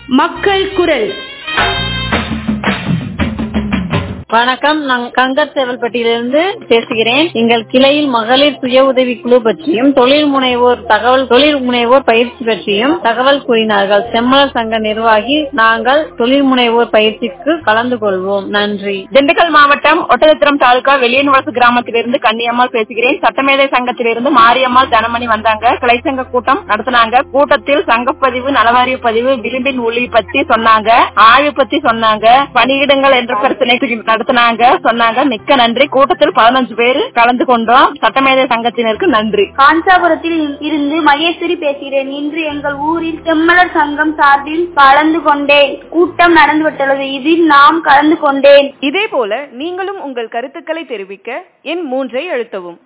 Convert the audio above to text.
மக்கள் குரல் வணக்கம் நான் கங்கர் சேவல்பட்டியிலிருந்து பேசுகிறேன் எங்கள் கிளையில் மகளிர் சுய உதவி குழு பற்றியும் தொழில் முனைவோர் தகவல் தொழில் முனைவோர் பயிற்சி பற்றியும் தகவல் கூறினார்கள் செம்மலர் சங்க நிர்வாகி நாங்கள் தொழில் முனைவோர் பயிற்சிக்கு கலந்து கொள்வோம் நன்றி திண்டுக்கல் மாவட்டம் ஒட்டதத்திரம் தாலுகா வெளியன்வரசு கிராமத்திலிருந்து கன்னியம்மாள் பேசுகிறேன் சட்டமேதை சங்கத்திலிருந்து மாரியம்மாள் தனமணி வந்தாங்க கிளை சங்க கூட்டம் நடத்தினாங்க கூட்டத்தில் சங்கப்பதிவு நலவாரிய பதிவு விளிம்பின் ஒளி பத்தி சொன்னாங்க ஆய்வு பத்தி சொன்னாங்க பணியிடங்கள் என்ற பிரச்சனை நடத்தினாங்க சொன்னாங்க மிக்க நன்றி கூட்டத்தில் பதினஞ்சு பேர் கலந்து கொண்டோம் சட்டமேதை சங்கத்தினருக்கு நன்றி காஞ்சாபுரத்தில் இருந்து மகேஸ்வரி பேசுகிறேன் இன்று எங்கள் ஊரில் செம்மலர் சங்கம் சார்பில் கலந்து கொண்டேன் கூட்டம் நடந்துவிட்டுள்ளது இதில் நாம் கலந்து கொண்டேன் இதே போல நீங்களும் உங்கள் கருத்துக்களை தெரிவிக்க எண் மூன்றை அழுத்தவும்